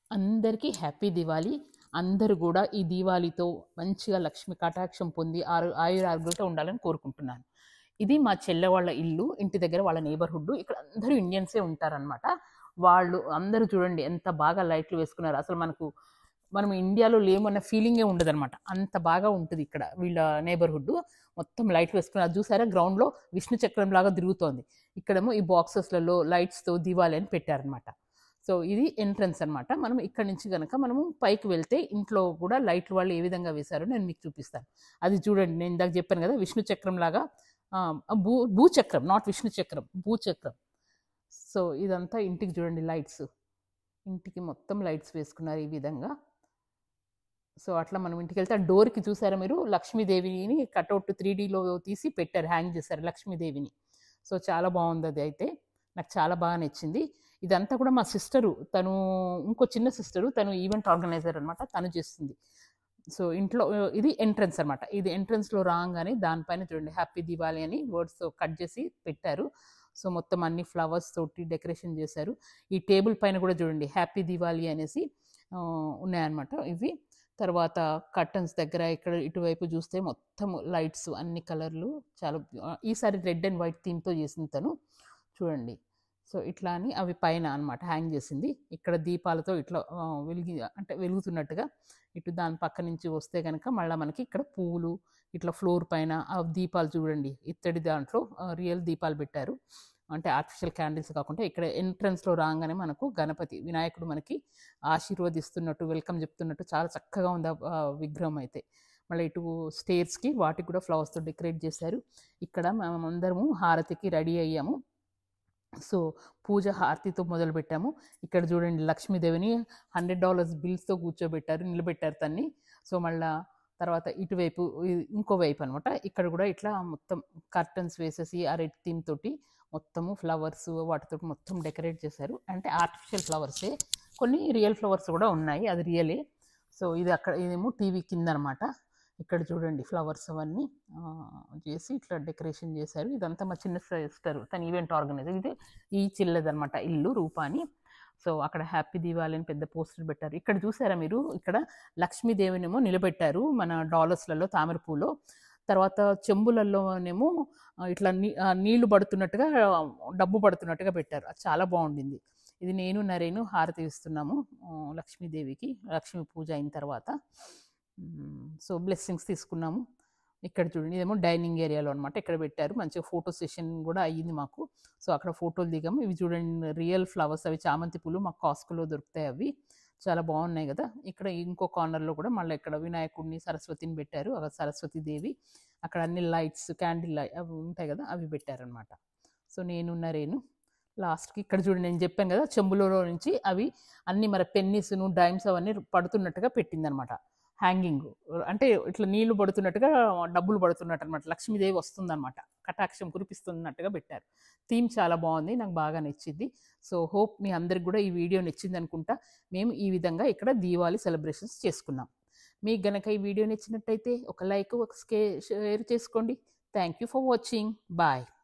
అందరికీ హ్యాపీ దివాళీ అందరూ కూడా ఈ దీవాళితో మంచిగా లక్ష్మి కటాక్షం పొంది ఆరు ఆయుర ఆరోగ్యాలతో ఉండాలని కోరుకుంటున్నాను ఇది మా చెల్లె వాళ్ళ ఇల్లు ఇంటి దగ్గర వాళ్ళ నేబర్హుడ్ ఇక్కడ అందరూ ఇండియన్సే ఉంటారనమాట వాళ్ళు అందరూ చూడండి ఎంత బాగా లైట్లు వేసుకున్నారు అసలు మనకు మనం ఇండియాలో లేమన్న ఫీలింగే ఉండదన్నమాట అంత బాగా ఉంటుంది ఇక్కడ వీళ్ళ నేబర్హుడ్ మొత్తం లైట్ వేసుకుని అది చూసారా గ్రౌండ్లో విష్ణు చక్రం లాగా తిరుగుతోంది ఇక్కడేమో ఈ బాక్సెస్లలో లైట్స్తో దివాలి అని పెట్టారనమాట సో ఇది ఎంట్రన్స్ అన్నమాట మనం ఇక్కడ నుంచి కనుక మనము పైకి వెళ్తే ఇంట్లో కూడా లైట్లు వాళ్ళు ఏ విధంగా వేశారో నేను మీకు చూపిస్తాను అది చూడండి నేను ఇందాక చెప్పాను కదా విష్ణు చక్రం లాగా ఆ, భూ భూచక్రం నాట్ విష్ణు చక్రం భూచక్రం సో ఇదంతా ఇంటికి చూడండి లైట్స్ ఇంటికి మొత్తం లైట్స్ వేసుకున్నారు ఈ విధంగా సో అట్లా మనం ఇంటికి వెళ్తే ఆ డోర్కి చూసారా మీరు లక్ష్మీదేవిని కట్అవుట్ త్రీ డీలో తీసి పెట్టారు హ్యాంగ్ చేశారు లక్ష్మీదేవిని సో చాలా బాగుంది అది అయితే నాకు చాలా బాగా నచ్చింది ఇదంతా కూడా మా సిస్టరు తను ఇంకో చిన్న సిస్టరు తను ఈవెంట్ ఆర్గనైజర్ అనమాట తను చేస్తుంది సో ఇంట్లో ఇది ఎంట్రన్స్ అనమాట ఇది ఎంట్రన్స్లో రాగానే దానిపైన చూడండి హ్యాపీ దివాళీ అని వర్డ్స్ కట్ చేసి పెట్టారు సో మొత్తం అన్ని ఫ్లవర్స్ తోటి డెకరేషన్ చేశారు ఈ టేబుల్ పైన కూడా చూడండి హ్యాపీ దివాళీ అనేసి ఆ, ఉన్నాయన్నమాట ఇవి తర్వాత కర్టన్స్ దగ్గర ఇక్కడ ఇటువైపు చూస్తే మొత్తం లైట్స్ అన్ని కలర్లు చాలా ఆ, ఈసారి రెడ్ అండ్ వైట్ థీమ్తో చేసింది తను చూడండి సో ఇట్లా అని అవి పైన అన్నమాట హ్యాంగ్ చేసింది ఇక్కడ దీపాలతో ఇట్లా ఆ, వెలిగి అంటే వెలుగుతున్నట్టుగా ఇటు దాని పక్క నుంచి వస్తే కనుక మళ్ళీ మనకి ఇక్కడ పువ్వులు ఇట్లా ఫ్లోర్ పైన ఆ దీపాలు చూడండి ఇత్తడి దాంట్లో రియల్ దీపాలు పెట్టారు అంటే ఆర్టిఫిషియల్ క్యాండిల్స్ కాకుండా ఇక్కడ ఎంట్రన్స్లో రాగానే మనకు గణపతి వినాయకుడు మనకి ఆశీర్వదిస్తున్నట్టు వెల్కమ్ చెప్తున్నట్టు చాలా చక్కగా ఉంది ఆ, ఆ విగ్రహం అయితే మళ్ళీ ఇటు స్టేర్స్కి వాటికి కూడా ఫ్లవర్స్తో డెకరేట్ చేశారు ఇక్కడ మనం అందరము హారతికి రెడీ అయ్యాము సో పూజ హారతితో మొదలు పెట్టాము ఇక్కడ చూడండి లక్ష్మీదేవిని హండ్రెడ్ డాలర్స్ బిల్స్తో కూర్చోబెట్టారు నిలబెట్టారు తన్ని సో మళ్ళా తర్వాత ఇటువైపు ఇ- ఇంకో వైపు అనమాట ఇక్కడ కూడా ఇట్లా మొత్తం కర్టన్స్ వేసేసి ఆ రెడ్ థీమ్ తోటి మొత్తము ఫ్లవర్స్ వాటితో మొత్తం డెకరేట్ చేశారు అంటే ఆర్టిఫిషియల్ ఫ్లవర్సే కొన్ని రియల్ ఫ్లవర్స్ కూడా ఉన్నాయి అది రియలే సో ఇది అక్కడ ఇదేమో టీవీ కింద అనమాట ఇక్కడ చూడండి ఫ్లవర్స్ అవన్నీ ఆ, చేసి ఇట్లా డెకరేషన్ చేశారు ఇదంతా మా చిన్న సిస్టర్ తన ఈవెంట్ ఆర్గనైజర్ ఇది ఈ చిల్లదనమాట ఇల్లు రూపాని సో అక్కడ హ్యాపీ దీవాలి అని పెద్ద పోస్టర్ పెట్టారు ఇక్కడ చూసారా మీరు ఇక్కడ లక్ష్మీదేవినేమో నిలబెట్టారు మన డాలర్స్లలో తామర పూలో తర్వాత చెంబులలోనేమో ఆ, ఇట్లా నీ ఆ, నీళ్లు పడుతున్నట్టుగా ఆ, డబ్బు పడుతున్నట్టుగా పెట్టారు అది చాలా బాగుండింది ఇది నేను నరేను హారతి ఇస్తున్నాము ఆ, లక్ష్మీదేవికి లక్ష్మీ పూజ అయిన తర్వాత మ్మ్. సో బ్లెస్సింగ్స్ తీసుకున్నాము ఇక్కడ చూడండి ఇదేమో డైనింగ్ ఏరియాలో అనమాట ఇక్కడ పెట్టారు మంచిగా ఫోటో సెషన్ కూడా అయ్యింది మాకు సో అక్కడ ఫోటోలు దిగాము ఇవి చూడండి రియల్ ఫ్లవర్స్ అవి చామంతి పూలు మాకు కాస్కోలో దొరుకుతాయి అవి చాలా బాగున్నాయి కదా ఇక్కడ ఇంకో కార్నర్లో కూడా మళ్ళీ ఇక్కడ వినాయకుడిని సరస్వతిని పెట్టారు అక్కడ సరస్వతి దేవి అక్కడ అన్ని లైట్స్ క్యాండిల్ లైట్ అవి ఉంటాయి కదా అవి పెట్టారనమాట సో నేను నరేను లాస్ట్కి ఇక్కడ చూడండి నేను చెప్పాను కదా చెంబులో నుంచి అవి అన్ని మరి పెన్నీస్ను డైమ్స్ అవన్నీ పడుతున్నట్టుగా పెట్టిందనమాట హ్యాంగింగ్ అంటే ఇట్లా నీళ్లు పడుతున్నట్టుగా డబ్బులు పడుతున్నట్టు అనమాట లక్ష్మీదేవి వస్తుందన్నమాట కటాక్షం కురిపిస్తున్నట్టుగా పెట్టారు థీమ్ చాలా బాగుంది నాకు బాగా నచ్చింది సో హోప్ మీ అందరికి కూడా ఈ వీడియో నచ్చింది అనుకుంటా మేము ఈ విధంగా ఇక్కడ దీవాళి సెలబ్రేషన్స్ చేసుకున్నాం మీకు గనక ఈ వీడియో నచ్చినట్టయితే ఒక లైక్ ఒక స్కే షేర్ చేసుకోండి thank you for watching bye